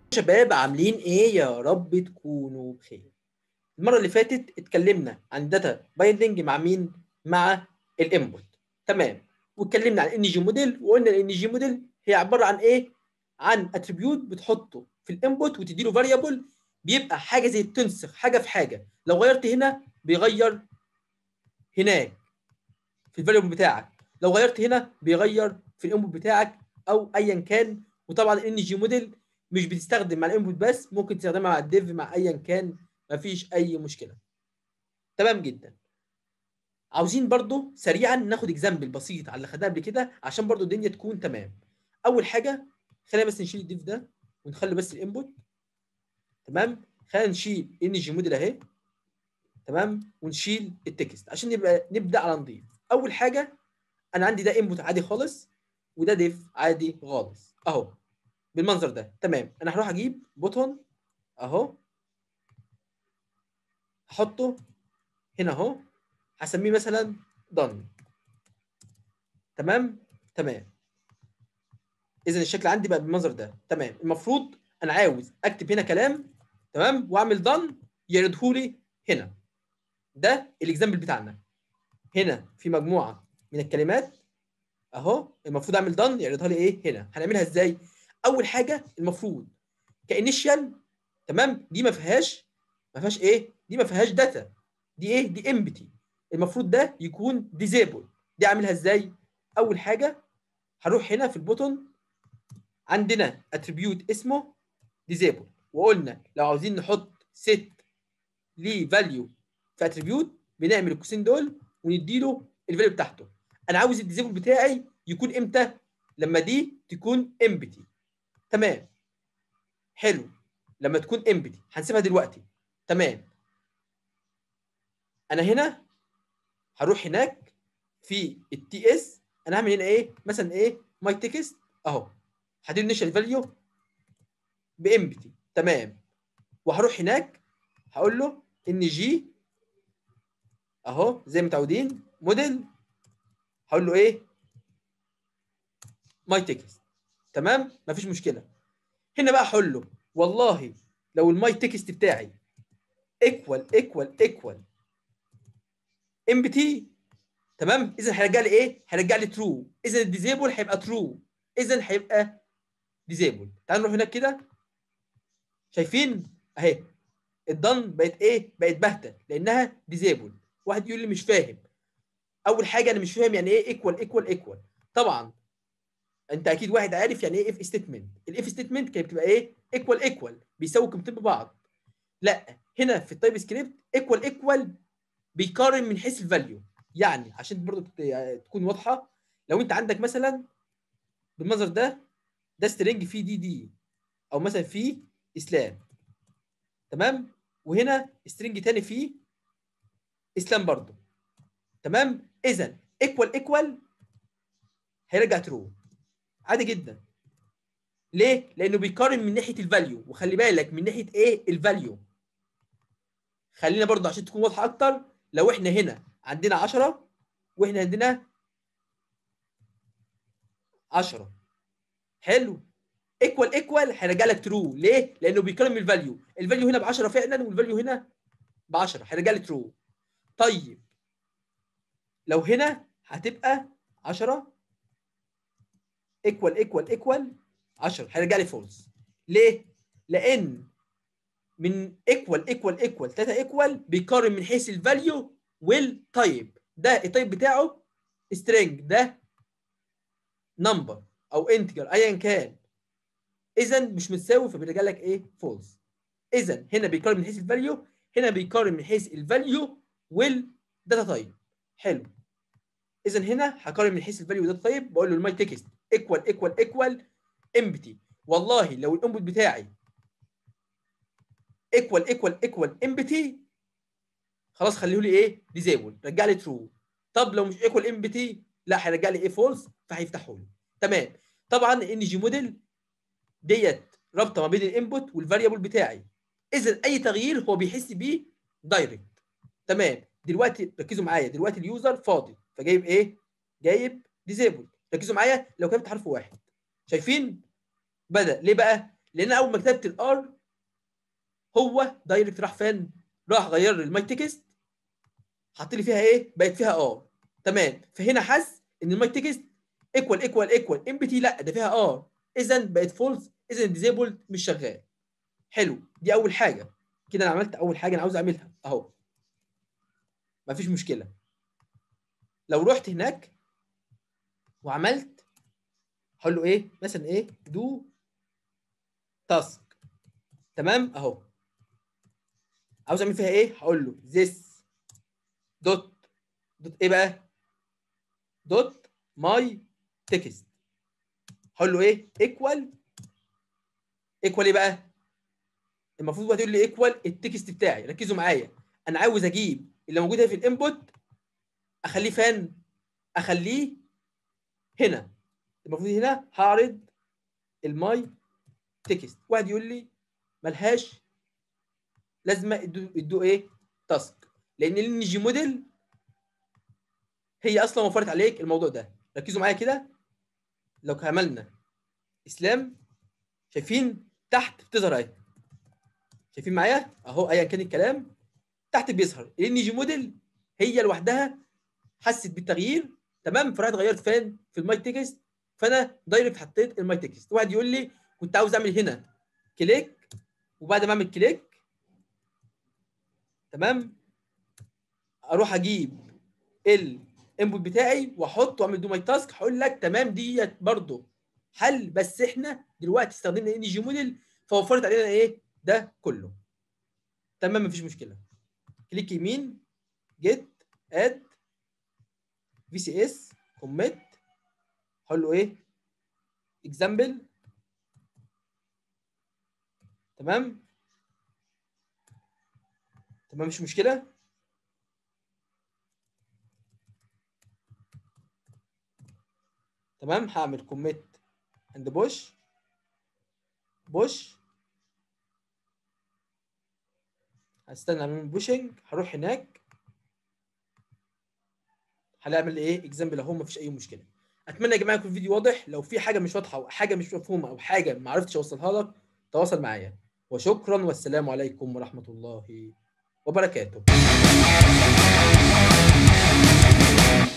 شباب عاملين ايه يا رب تكونوا بخير المره اللي فاتت اتكلمنا عن داتا بايندنج مع مين مع الانبوت تمام واتكلمنا عن ان جي موديل وقلنا الان جي موديل هي عباره عن ايه عن اتريبيوت بتحطه في الانبوت وتديله فاريبل بيبقى حاجه زي تنسخ حاجه في حاجه لو غيرت هنا بيغير هناك في الفاريبل بتاعك لو غيرت هنا بيغير في الانبوت بتاعك او ايا كان وطبعا الان جي موديل مش بتستخدم مع الانبوت بس ممكن تستخدمها مع الديف مع ايا كان مفيش اي مشكله تمام جدا عاوزين برضو سريعا ناخد اكزامبل بسيط على اللي خدناه قبل كده عشان برضو الدنيا تكون تمام اول حاجه خلينا بس نشيل الديف ده ونخلي بس الانبوت تمام خلينا نشيل ان جي موديل اهي تمام ونشيل التكست عشان نبقى نبدا على نضيف اول حاجه انا عندي ده انبوت عادي خالص وده ديف عادي خالص اهو بالمنظر ده تمام انا هروح اجيب بوتون اهو هحطه هنا اهو هسميه مثلا done تمام تمام اذا الشكل عندي بقى بالمنظر ده تمام المفروض انا عاوز اكتب هنا كلام تمام واعمل done يعرضه لي هنا ده الاكزامبل بتاعنا هنا في مجموعه من الكلمات اهو المفروض اعمل done يعرضها لي ايه هنا هنعملها ازاي اول حاجه المفروض كانيشال تمام دي ما فيهاش ما فيهاش ايه دي ما فيهاش داتا دي ايه دي امبتي المفروض ده يكون ديزيبل دي اعملها ازاي اول حاجه هروح هنا في البوتون عندنا اتريبيوت اسمه ديزيبل وقلنا لو عاوزين نحط ست ليه فاليو في اتريبيوت بنعمل القوسين دول ونديله الفاليو بتاعته انا عاوز الديزيبل بتاعي يكون امتى لما دي تكون امبتي تمام حلو لما تكون امبتي هنسيبها دلوقتي تمام انا هنا هروح هناك في التي اس انا هعمل هنا ايه مثلا ايه ماي تكست اهو هديله انيشال فاليو بامبتي تمام وهروح هناك هقول له ان جي اهو زي ما متعودين موديل هقول له ايه ماي تكست تمام مفيش مشكله هنا بقى هقول له والله لو الماي تكست بتاعي ايكوال ايكوال ايكوال ام بي تي تمام اذا هيرجع لي ايه هيرجع لي ترو اذا الديزيبل هيبقى ترو اذا هيبقى ديزيبل تعالوا نروح هناك كده شايفين اهي الدن بقت ايه بقت باهته لانها ديزيبل واحد يقول لي مش فاهم اول حاجه انا مش فاهم يعني ايه ايكوال ايكوال ايكوال طبعا انت اكيد واحد عارف يعني ايه اف ستيتمنت الاف ستيتمنت كانت بتبقى ايه ايكوال ايكوال بيساوي قيمتين ببعض لا هنا في التايب سكريبت ايكوال ايكوال بيقارن من حيث الفاليو يعني عشان برضو تكون واضحه لو انت عندك مثلا بالمنظر ده ده سترينج فيه دي دي او مثلا فيه اسلام تمام وهنا سترينج تاني فيه اسلام برضو تمام اذا ايكوال ايكوال هيرجع ترو عادي جدا ليه لانه بيقارن من ناحيه الفاليو وخلي بالك من ناحيه ايه الفاليو خلينا برضو عشان تكون واضحه اكتر لو احنا هنا عندنا 10 واحنا عندنا 10 حلو ايكوال ايكوال هيرجع لك ترو ليه لانه بيقارن من الفاليو الفاليو هنا ب 10 فعلا والفاليو هنا ب 10 هيرجع لي ترو طيب لو هنا هتبقى 10 ايكوال ايكوال ايكوال 10 هيرجع لي فولس ليه لان من ايكوال ايكوال ايكوال 3 ايكوال بيقارن من حيث الفاليو والتايب ده التايب بتاعه سترينج ده نمبر او انتجر ايا كان اذا مش متساوي فبيرجع لك ايه فولس اذا هنا بيقارن من حيث الفاليو هنا بيقارن من حيث الفاليو والداتا تايب حلو اذا هنا هقارن من حيث الفاليو والداتا تايب بقول له الماي تكست ايكوال ايكوال ايكوال امبتي والله لو الانبوت بتاعي ايكوال ايكوال ايكوال امبتي خلاص خليه لي ايه ديزيبل رجع لي ترو طب لو مش ايكوال امبتي لا هيرجع لي ايه فولس فهيفتحه لي تمام طبعا ان جي موديل ديت رابطه ما بين الانبوت والفاريبل بتاعي اذا اي تغيير هو بيحس بيه دايركت تمام دلوقتي ركزوا معايا دلوقتي اليوزر فاضي فجايب ايه جايب ديزيبل ركزوا معايا لو كتبت حرف واحد شايفين بدا ليه بقى لان اول ما كتبت الار هو دايركت راح فين راح غير لي الماي تكست حط لي فيها ايه بقت فيها ار تمام فهنا حس ان الماي تكست ايكوال ايكوال ايكوال ام بي تي لا ده فيها ار اذا بقت فولس اذا ديزيبلد مش شغال حلو دي اول حاجه كده انا عملت اول حاجه انا عاوز اعملها اهو مفيش مشكله لو رحت هناك وعملت هقول له ايه مثلا ايه دو تاسك تمام اهو عاوز اعمل فيها ايه هقول له this دوت دوت ايه بقى دوت ماي تكست هقول له ايه ايكوال ايكوال ايه بقى المفروض بقى تقول لي ايكوال التكست بتاعي ركزوا معايا انا عاوز اجيب اللي موجود هنا في الانبوت اخليه فين اخليه هنا المفروض هنا هعرض الماي تكست واحد يقول لي ملهاش لازمه ادوا ادوا ايه تاسك لان الان جي موديل هي اصلا وفرت عليك الموضوع ده ركزوا معايا كده لو عملنا اسلام شايفين تحت بتظهر اهي شايفين معايا اهو ايا كان الكلام تحت بيظهر الان جي موديل هي لوحدها حست بالتغيير تمام فراحت غيرت فين في الماي تكست فانا دايركت حطيت الماي تكست واحد يقول لي كنت عاوز اعمل هنا كليك وبعد ما اعمل كليك تمام اروح اجيب الانبوت بتاعي واحطه واعمل دو ماي تاسك هقول لك تمام ديت برضه حل بس احنا دلوقتي استخدمنا ان جي موديل فوفرت علينا ايه ده كله تمام مفيش مشكله كليك يمين جيت اد في سي اس كوميت هقول له ايه اكزامبل تمام تمام مش مشكله تمام هعمل كوميت اند بوش بوش هستنى اعمل بوشنج هروح هناك هنعمل ايه اكزامبل اهو مفيش اي مشكله اتمنى يا جماعه يكون الفيديو واضح لو في حاجه مش واضحه او حاجه مش مفهومه او حاجه ما عرفتش اوصلها لك تواصل معايا وشكرا والسلام عليكم ورحمه الله وبركاته